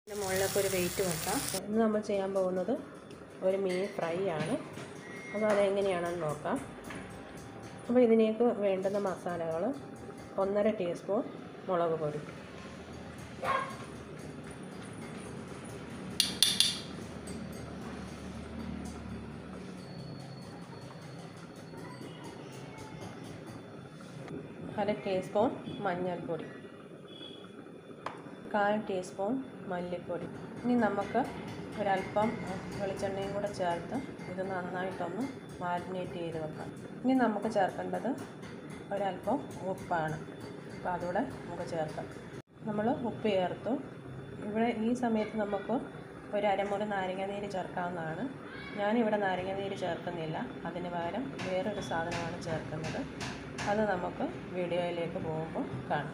ഇതിൻ്റെ മുകളിലൊക്കെ ഒരു വെയിറ്റ് വെക്കാം ഇന്ന് നമ്മൾ ചെയ്യാൻ പോകുന്നത് ഒരു മീൻ ഫ്രൈ ആണ് അപ്പോൾ അതെങ്ങനെയാണെന്ന് നോക്കാം അപ്പോൾ ഇതിലേക്ക് വേണ്ടുന്ന മസാലകൾ ഒന്നര ടീസ്പൂൺ മുളക് പൊടി അര ടീസ്പൂൺ മഞ്ഞൾപ്പൊടി കാൽ ടീസ്പൂൺ മല്ലിപ്പൊടി ഇനി നമുക്ക് ഒരല്പം വെളിച്ചെണ്ണയും കൂടെ ചേർത്ത് ഇത് നന്നായിട്ടൊന്ന് മാരിനേറ്റ് ചെയ്ത് വെക്കാം ഇനി നമുക്ക് ചേർക്കേണ്ടത് ഒരല്പം ഉപ്പാണ് അപ്പോൾ അതുകൂടെ നമുക്ക് ചേർക്കാം നമ്മൾ ഉപ്പ് ചേർത്തു ഇവിടെ ഈ സമയത്ത് നമുക്ക് ഒരു അരമുറി നാരങ്ങാനീര് ചേർക്കാവുന്നതാണ് ഞാനിവിടെ നാരങ്ങാനീര് ചേർക്കുന്നില്ല അതിന് പകരം വേറൊരു സാധനമാണ് ചേർക്കുന്നത് അത് നമുക്ക് വീഡിയോയിലേക്ക് പോകുമ്പോൾ കാണാം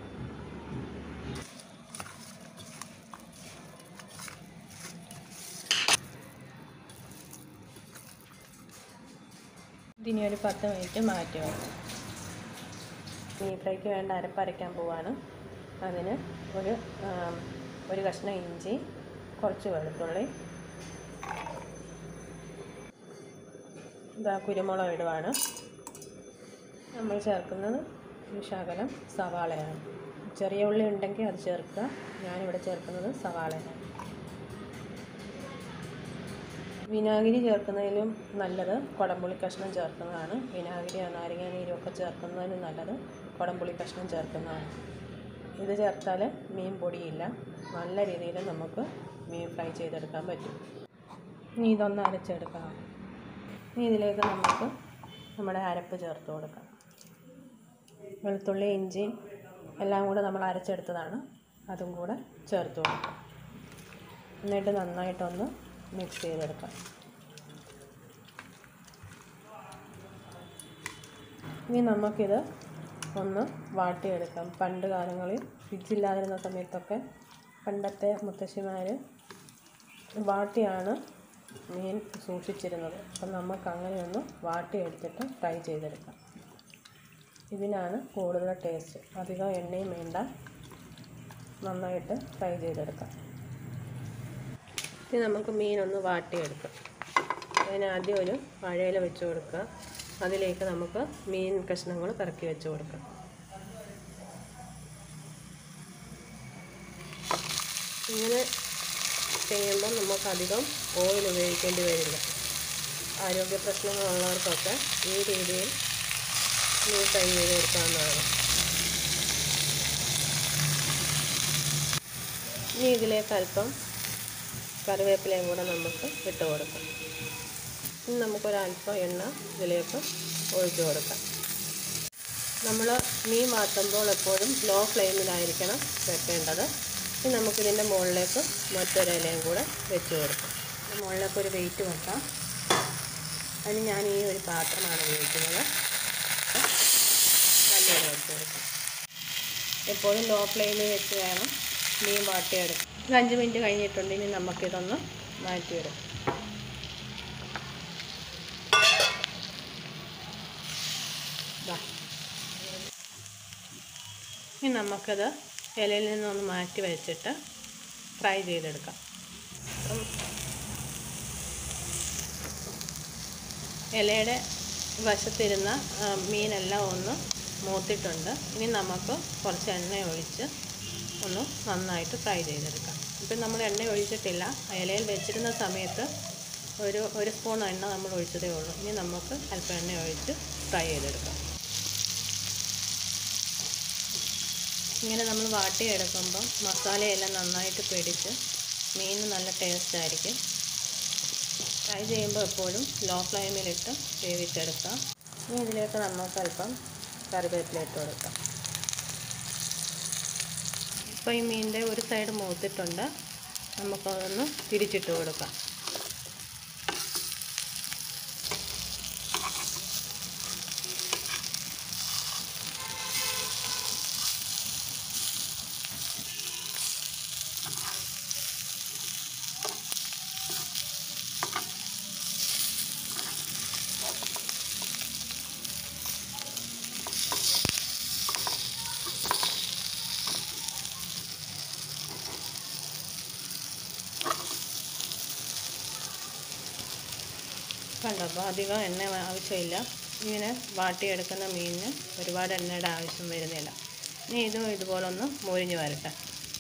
ഇതിനി ഒരു പത്ത് മിനിറ്റ് മാറ്റി വെക്കാം മീൻ ഫ്രൈക്ക് വേണ്ട അരപ്പരയ്ക്കാൻ പോവാണ് അതിന് ഒരു ഒരു കഷ്ണം ഇഞ്ചി കുറച്ച് വെളുത്തുള്ളി ഇതാ കുരുമുളക് ഇടുവാണ് നമ്മൾ ചേർക്കുന്നത് ഒരു ശകലം സവാളയാണ് ചെറിയ ഉള്ളി ഉണ്ടെങ്കിൽ അത് ചേർക്കുക ഞാനിവിടെ ചേർക്കുന്നത് സവാളയാണ് വിനാഗിരി ചേർക്കുന്നതിലും നല്ലത് കുടംപുളി കഷ്ണം ചേർക്കുന്നതാണ് വിനാഗിരിയോ നാരങ്ങ നീരും ഒക്കെ ചേർക്കുന്നതിനും നല്ലത് കുടംപുളി കഷ്ണം ചേർക്കുന്നതാണ് ഇത് ചേർത്താൽ മീൻ പൊടിയില്ല നല്ല രീതിയിൽ നമുക്ക് മീൻ ഫ്രൈ ചെയ്തെടുക്കാൻ പറ്റും ഇനി ഇതൊന്ന് അരച്ചെടുക്കണം ഇനി ഇതിലേക്ക് നമുക്ക് നമ്മുടെ അരപ്പ് ചേർത്ത് കൊടുക്കാം വെളുത്തുള്ളി ഇഞ്ചി എല്ലാം കൂടെ നമ്മൾ അരച്ചെടുത്തതാണ് അതും കൂടെ ചേർത്ത് കൊടുക്കാം എന്നിട്ട് നന്നായിട്ടൊന്ന് മിക്സ് ചെയ്തെടുക്കാം ഇനി നമുക്കിത് ഒന്ന് വാട്ടിയെടുക്കാം പണ്ട് കാലങ്ങളിൽ ഫ്രിഡ്ജില്ലാതിരുന്ന സമയത്തൊക്കെ പണ്ടത്തെ മുത്തശ്ശിമാർ വാട്ടിയാണ് മീൻ സൂക്ഷിച്ചിരുന്നത് അപ്പം നമുക്ക് അങ്ങനെ ഒന്ന് വാട്ടിയെടുത്തിട്ട് ഫ്രൈ ചെയ്തെടുക്കാം ഇതിനാണ് കൂടുതൽ ടേസ്റ്റ് അധികം എണ്ണയും വേണ്ട നന്നായിട്ട് ഫ്രൈ ചെയ്തെടുക്കാം ഇനി നമുക്ക് മീനൊന്ന് വാട്ടിയെടുക്കാം അതിനാദ്യം ഒരു വാഴയില വെച്ച് കൊടുക്കുക അതിലേക്ക് നമുക്ക് മീൻ കഷ്ണങ്ങൾ കറക്കി വെച്ച് കൊടുക്കാം ഇങ്ങനെ ചെയ്യുമ്പോൾ നമുക്കധികം ഓയിൽ ഉപയോഗിക്കേണ്ടി വരില്ല ആരോഗ്യ പ്രശ്നങ്ങളുള്ളവർക്കൊക്കെ ഈ രീതിയിൽ മീൻ ഫ്രൈ ചെയ്ത് കൊടുക്കാവുന്നതാണ് ഇനി ഇതിലേക്ക് അല്പം കറിവേപ്പിലയും കൂടെ നമുക്ക് ഇട്ട് കൊടുക്കാം ഇനി നമുക്കൊരല്പം എണ്ണ ഇതിലേക്ക് ഒഴിച്ചു കൊടുക്കാം നമ്മൾ മീൻ വാട്ടുമ്പോൾ എപ്പോഴും ലോ ഫ്ലെയിമിലായിരിക്കണം വെക്കേണ്ടത് ഇനി നമുക്കിതിൻ്റെ മുകളിലേക്ക് മറ്റൊരു ഇലയും കൂടെ വെച്ച് കൊടുക്കാം മുകളിലേക്ക് ഒരു വെയിറ്റ് വെക്കാം അതിന് ഞാൻ ഈ ഒരു പാത്രമാണ് ഉപയോഗിക്കുന്നത് നല്ലത് വെച്ച് കൊടുക്കാം എപ്പോഴും ലോ ഫ്ലെയിമിൽ വെച്ച് വേണം മീൻ വാട്ടിയെടുക്കാം ഒരു അഞ്ച് മിനിറ്റ് കഴിഞ്ഞിട്ടുണ്ട് ഇനി നമുക്കിതൊന്ന് മാറ്റിയെടുക്കാം ഇനി നമുക്കത് ഇലയിൽ നിന്നൊന്ന് മാറ്റി വെച്ചിട്ട് ഫ്രൈ ചെയ്തെടുക്കാം അപ്പം ഇലയുടെ വശത്തിരുന്ന മീനെല്ലാം ഒന്ന് മൂത്തിട്ടുണ്ട് ഇനി നമുക്ക് കുറച്ച് എണ്ണ ഒഴിച്ച് ഒന്ന് നന്നായിട്ട് ഫ്രൈ ചെയ്തെടുക്കാം ഇപ്പം നമ്മൾ എണ്ണ ഒഴിച്ചിട്ടില്ല ഇലയിൽ വെച്ചിരുന്ന സമയത്ത് ഒരു ഒരു സ്പൂൺ എണ്ണ നമ്മൾ ഒഴിച്ചതേ ഉള്ളൂ ഇനി നമുക്ക് അല്പം എണ്ണ ഒഴിച്ച് ഫ്രൈ ചെയ്തെടുക്കാം ഇങ്ങനെ നമ്മൾ വാട്ടിയെടുക്കുമ്പം മസാലയെല്ലാം നന്നായിട്ട് പിടിച്ച് മീൻ നല്ല ടേസ്റ്റ് ആയിരിക്കും ഫ്രൈ ചെയ്യുമ്പോൾ എപ്പോഴും ലോ ഫ്ലെയിമിലിട്ട് വേവിച്ചെടുക്കാം ഇനി ഇതിലേക്ക് നമുക്ക് അല്പം കറിവേപ്പില ഇട്ട് കൊടുക്കാം ഇപ്പോൾ ഈ മീനിൻ്റെ ഒരു സൈഡ് മൂത്തിട്ടുണ്ട് നമുക്കതൊന്ന് തിരിച്ചിട്ട് കൊടുക്കാം കണ്ടോ അപ്പോൾ അധികം എണ്ണ ആവശ്യമില്ല ഇങ്ങനെ വാട്ടിയെടുക്കുന്ന മീനിന് ഒരുപാട് എണ്ണയുടെ ആവശ്യം വരുന്നില്ല ഇനി ഇതും ഇതുപോലെ ഒന്ന് മൊരിഞ്ഞ് വരട്ടെ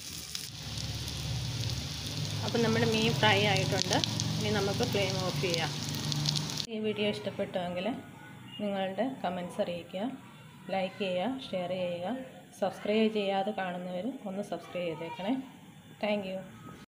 അപ്പം നമ്മുടെ മീൻ ഫ്രൈ ആയിട്ടുണ്ട് ഇനി നമുക്ക് ഫ്ലെയിം ഓഫ് ചെയ്യാം ഈ വീഡിയോ ഇഷ്ടപ്പെട്ടുവെങ്കിൽ നിങ്ങളുടെ കമൻസ് അറിയിക്കുക ലൈക്ക് ചെയ്യുക ഷെയർ ചെയ്യുക സബ്സ്ക്രൈബ് ചെയ്യാതെ കാണുന്നവർ ഒന്ന് സബ്സ്ക്രൈബ് ചെയ്തേക്കണേ താങ്ക്